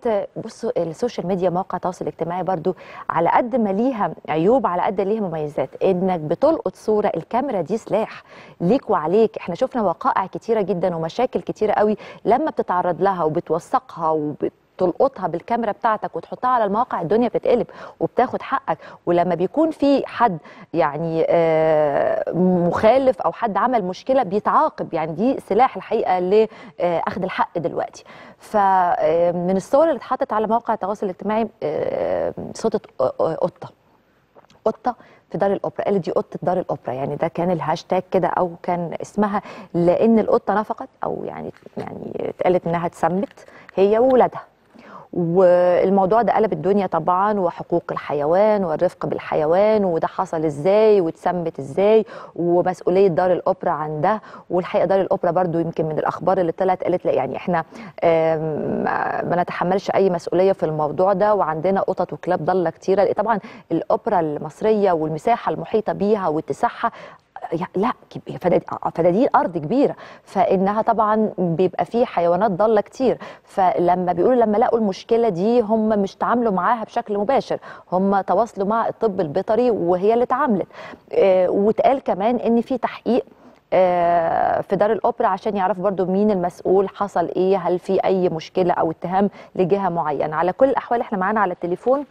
بصوا السوشيال ميديا مواقع التواصل الاجتماعي برضو على قد ما ليها عيوب على قد ليها مميزات انك بتلقط صوره الكاميرا دي سلاح ليك وعليك احنا شفنا وقائع كتيره جدا ومشاكل كتيره قوي لما بتتعرض لها وبتوثقها وبت تلقطها بالكاميرا بتاعتك وتحطها على المواقع الدنيا بتتقلب وبتاخد حقك ولما بيكون في حد يعني آه، مخالف او حد عمل مشكله بيتعاقب يعني دي سلاح الحقيقه لاخذ الحق دلوقتي فمن الصور اللي اتحطت على مواقع التواصل الاجتماعي آه، صوره قطه قطه في دار الاوبرا قالت دي قطه دار الاوبرا يعني ده كان الهاشتاج كده او كان اسمها لان القطه نفقت او يعني يعني اتقالت انها اتسمت هي وولادها والموضوع ده قلب الدنيا طبعا وحقوق الحيوان والرفق بالحيوان وده حصل ازاي واتسمت ازاي ومسؤوليه دار الاوبرا عن ده والحقيقه دار الاوبرا برضو يمكن من الاخبار اللي طلعت قالت لا يعني احنا آم، ما نتحملش اي مسؤوليه في الموضوع ده وعندنا قطط وكلاب ضاله كتيره طبعا الاوبرا المصريه والمساحه المحيطه بيها واتساعها يا- لا كب- فداد- فدادين ارض كبيره فانها طبعا بيبقى فيه حيوانات ضاله كتير فلما بيقولوا لما لقوا المشكله دي هم مش تعاملوا معاها بشكل مباشر هم تواصلوا مع الطب البيطري وهي اللي اتعاملت آه، واتقال كمان ان في تحقيق آه، في دار الاوبرا عشان يعرف برضو مين المسؤول حصل ايه هل في اي مشكله او اتهام لجهه معينه على كل الاحوال احنا معانا على التليفون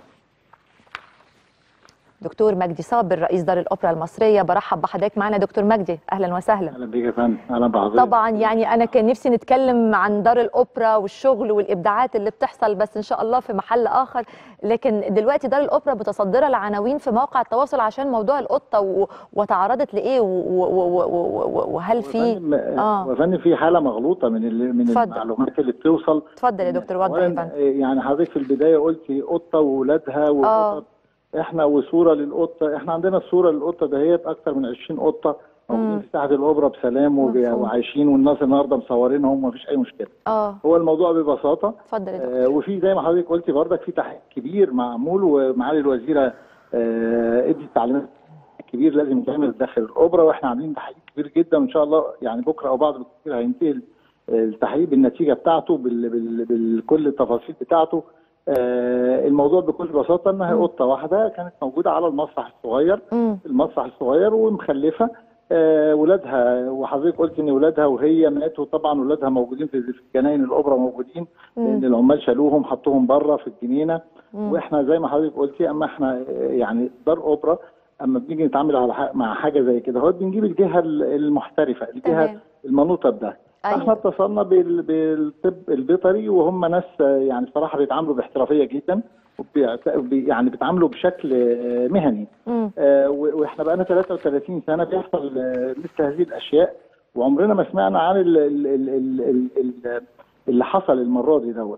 دكتور مجدي صابر رئيس دار الاوبرا المصريه برحب بحضرتك معانا دكتور مجدي اهلا وسهلا اهلا بيك يا فندم اهلا بحضرتك طبعا يعني انا كان نفسي نتكلم عن دار الاوبرا والشغل والابداعات اللي بتحصل بس ان شاء الله في محل اخر لكن دلوقتي دار الاوبرا متصدره العناوين في مواقع التواصل عشان موضوع القطه و... وتعرضت لايه و... و... و... و... وهل في وفندم- اه وفندم في حاله مغلوطه من ال- من اتفضل. المعلومات اللي بتوصل اتفضل يا دكتور وضح يا أولاً، فندم يعني حضرتك في البدايه قلتي قطه واولادها وقطط احنا وصوره للقطه احنا عندنا الصوره للقطه دهيت اكتر من 20 قطه موجودين في ساحه الاوبرا بسلام وب- مفهوم. وعايشين والناس النهارده مصورينهم ومفيش اي مشكله اه هو الموضوع ببساطه اتفضل يا دكتور آه، وفي زي ما حضرتك قلتي برضك في تحقيق كبير معمول ومعالي الوزيره آه، ادت تعليمات كبير لازم يتعمل داخل الاوبرا واحنا عاملين تحقيق كبير جدا وان شاء الله يعني بكره او بعد بكره هينتهي ال- التحقيق بالنتيجه بتاعته بال- بال- بكل التفاصيل بتاعته آه، الموضوع بكل بساطه انها قطه واحده كانت موجوده على المسرح الصغير امم المسرح الصغير ومخلفه آه، ولادها وحضرتك قلت ان ولادها وهي ماتوا طبعا ولادها موجودين في في جناين الاوبرا موجودين لان العمال شالوهم حطوهم بره في الجنينه واحنا زي ما حضرتك قلتي اما احنا آه، يعني دار اوبرا اما بنيجي نتعامل على ح- مع حاجه زي كده هو بنجيب الجهه ال- المحترفه الجهه تمام. المنوطه بده أيوة. احنا اتصلنا بال- بالطب البيطري وهم ناس آه، يعني صراحه بيتعاملوا باحترافيه جدا وبيعت- بي- يعني بيتعاملوا بشكل آه، مهني امم آه، و- واحنا بقالنا 33 سنه بيحصل آه، مثل هذه الاشياء وعمرنا ما سمعنا عن ال- ال- ال- ال- ال- ال- اللي حصل المره دي دوت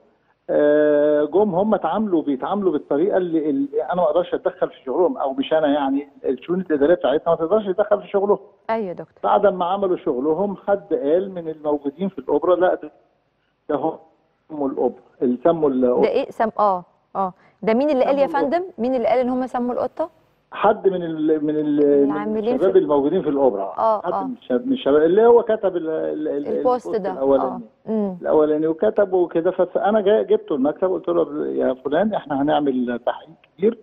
آه، جم هم اتعاملوا بيتعاملوا بالطريقه اللي, اللي انا ما اقدرش اتدخل في شغلهم او مش انا يعني الشؤون الاداريه بتاعتنا ما تقدرش تتدخل في شغلهم ايوه يا دكتور بعد ما عملوا شغلهم حد قال من الموجودين في الاوبرا لا ده- ده هم سموا الاوبرا اللي سموا ده الاوبرا ايه سم اه اه ده مين اللي قال يا سموا فندم مين اللي قال ان هم سموا القطه حد من ال من ال من العاملين الشباب في- الموجودين في الاوبرا آه، حد آه. من الشباب, من الشباب اللي هو كتب ال ال ال البوست ده اه الاولاني امم الاولاني وكتب وكده فانا جاي جبته المكتب قلت له يا فلان احنا هنعمل تحقيق كبير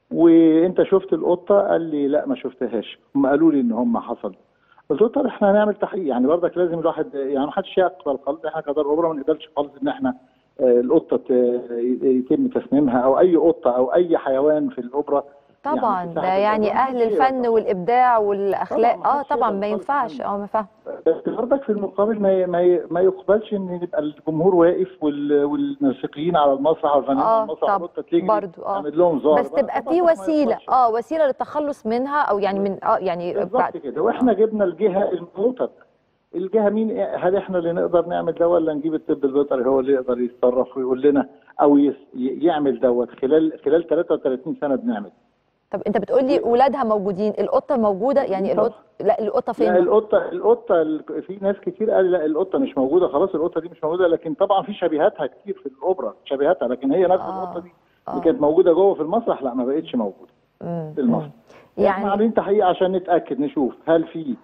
وانت شفت القطه قال لي لا ما شفتهاش هم قالوا لي ان هم حصل قلت له طب احنا هنعمل تحقيق يعني برضك لازم الواحد يعني ما حدش يقبل خالص احنا كدار اوبرا ما نقبلش خالص ان احنا آه، القطه ت- يتم تسميمها او اي قطه او اي حيوان في الاوبرا طبعا يعني ده ساعة يعني الأوبرا اهل محدش الفن يقدر. والابداع والاخلاق طبعاً اه محدش طبعا يقدر ما خالص ينفعش يعني. اه ما فاهم بس برضك في المقابل ما ما ما يقبلش ان يبقى الجمهور واقف وال- والموسيقيين على المسرح والفنانين آه، على المسرح طب والقطه تجري برضو، آه. تعمل لهم ظهر بس تبقى في وسيله اه وسيله للتخلص منها او يعني من اه يعني بالظبط بعد كده واحنا جبنا الجهه المنوطه الجهه مين هل احنا اللي نقدر نعمل ده ولا نجيب الطب البيطري هو اللي يقدر يتصرف ويقول لنا او يس ي- يعمل دوت خلال خلال 33 سنه بنعمل طب انت بتقول لي اولادها موجودين القطه موجوده يعني طبعاً. القطه لا القطه فين لا القطه القطه ال- في ناس كتير قال لا القطه مش موجوده خلاص القطه دي مش موجوده لكن طبعا في شبيهاتها كتير في الاوبرا شبيهاتها لكن هي نفس آه، القطه دي آه. اللي كانت موجوده جوه في المسرح لا ما بقتش موجوده مم، في المسرح يعني- احنا عاملين تحقيق عشان نتاكد نشوف هل في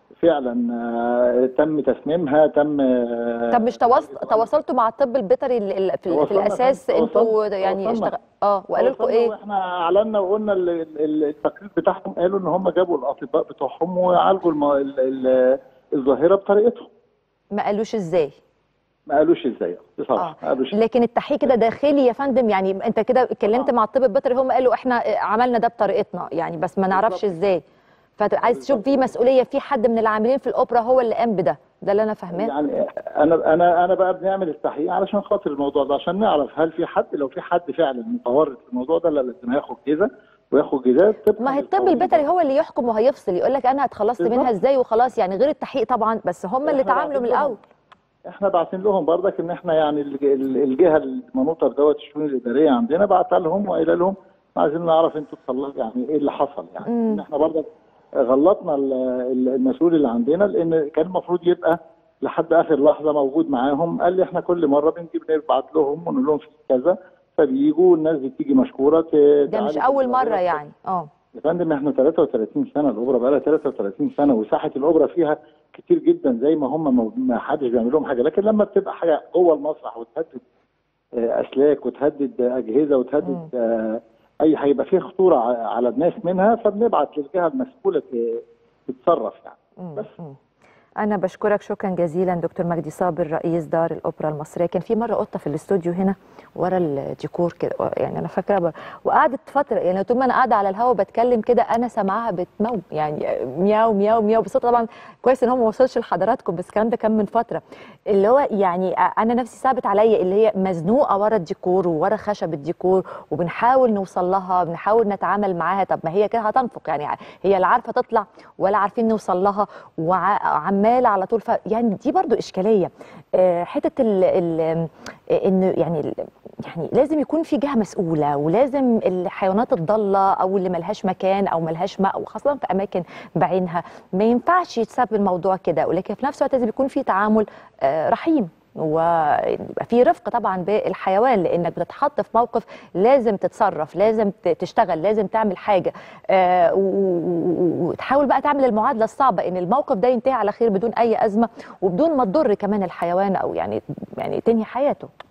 فعلا آه، تم تسميمها تم آه، طب مش تواصل تواصلتوا مع الطب البيطري ال- ال- في, ال- في تواصلنا الاساس فندم، انتوا تواصلنا- يعني تواصلنا. اشتغل اه وقالوا لكم وصلنا ايه واحنا اعلنا وقلنا ال- ال- التقرير بتاعهم قالوا ان هم جابوا الاطباء بتوعهم وعالجوا الم... ال... ال... الظاهره بطريقتهم ما قالوش ازاي ما قالوش ازاي اه بصراحه ما قالوش لكن التحقيق كده داخلي يا فندم يعني انت كده اتكلمت آه. مع الطب البيطري هم قالوا احنا عملنا ده بطريقتنا يعني بس ما نعرفش بالظبط. ازاي فعايز تشوف في مسؤوليه في حد من العاملين في الاوبرا هو اللي قام بده ده اللي انا فاهماه يعني انا انا انا بقى بنعمل التحقيق علشان خاطر الموضوع ده عشان نعرف هل في حد لو في حد فعلا متورط في الموضوع ده لا لازم هياخد جزء وياخد جزاء طبقاً ما هي الطب للقوانين. البيطري هو اللي يحكم وهيفصل يقول لك انا اتخلصت بالظبط. منها ازاي وخلاص يعني غير التحقيق طبعا بس هم اللي إحنا تعاملوا من بعتين لهم. الاول احنا باعتين لهم برضك ان احنا يعني الج- ال- الجهه المنوطه بدوت الشؤون الاداريه عندنا بعتها لهم وقايله لهم عايزين نعرف انتوا تصلحوا يعني ايه اللي حصل يعني مم. ان احنا برضك غلطنا ال- ال- المسؤول اللي عندنا لان كان المفروض يبقى لحد اخر لحظه موجود معاهم قال لي احنا كل مره بنجيب نبعت لهم ونقول لهم في كذا فبيجوا الناس دي بتيجي مشكوره ت- ده مش تعالج اول القضايا. مره يعني اه يا فندم احنا 33 سنه الاوبرا بقى لها 33 سنه وساحه الاوبرا فيها كتير جدا زي ما هم مو- ما حدش بيعمل لهم حاجه لكن لما بتبقى حاجه جوه المسرح وتهدد آه، اسلاك وتهدد آه، اجهزه وتهدد آه، اي حاجه يبقى فيها خطوره ع- على الناس منها فبنبعت للجهه المسؤوله ت- تتصرف يعني مم. بس. مم. أنا بشكرك شكرا جزيلا دكتور مجدي صابر رئيس دار الأوبرا المصرية كان في مرة قطة في الاستوديو هنا ورا الديكور كده يعني أنا فاكرة ب... وقعدت فترة يعني طول ما أنا قاعدة على الهوا بتكلم كده أنا سامعاها بتمو يعني مياو مياو مياو بس طبعا كويس إن هو ما وصلش لحضراتكم بس الكلام ده كان من فترة اللي هو يعني أنا نفسي ثابت عليا اللي هي مزنوقة ورا الديكور وورا خشب الديكور وبنحاول نوصل لها بنحاول نتعامل معاها طب ما هي كده هتنفق يعني هي لا عارفة تطلع ولا عارفين نوصل لها وعمالة على طول ف يعني دي برضو إشكالية آه، حتة ال ال إنه يعني ال يعني لازم يكون في جهة مسؤولة ولازم الحيوانات الضالة أو اللي ملهاش مكان أو ملهاش مأوى خاصة في أماكن بعينها ما ينفعش يتساب الموضوع كده ولكن في نفس الوقت لازم يكون في تعامل آه، رحيم ويبقى في رفق طبعا بالحيوان لانك بتتحط في موقف لازم تتصرف لازم ت- تشتغل لازم تعمل حاجه آه، و- و- وتحاول بقى تعمل المعادله الصعبه ان الموقف ده ينتهي على خير بدون اي ازمه وبدون ما تضر كمان الحيوان او يعني يعني تنهي حياته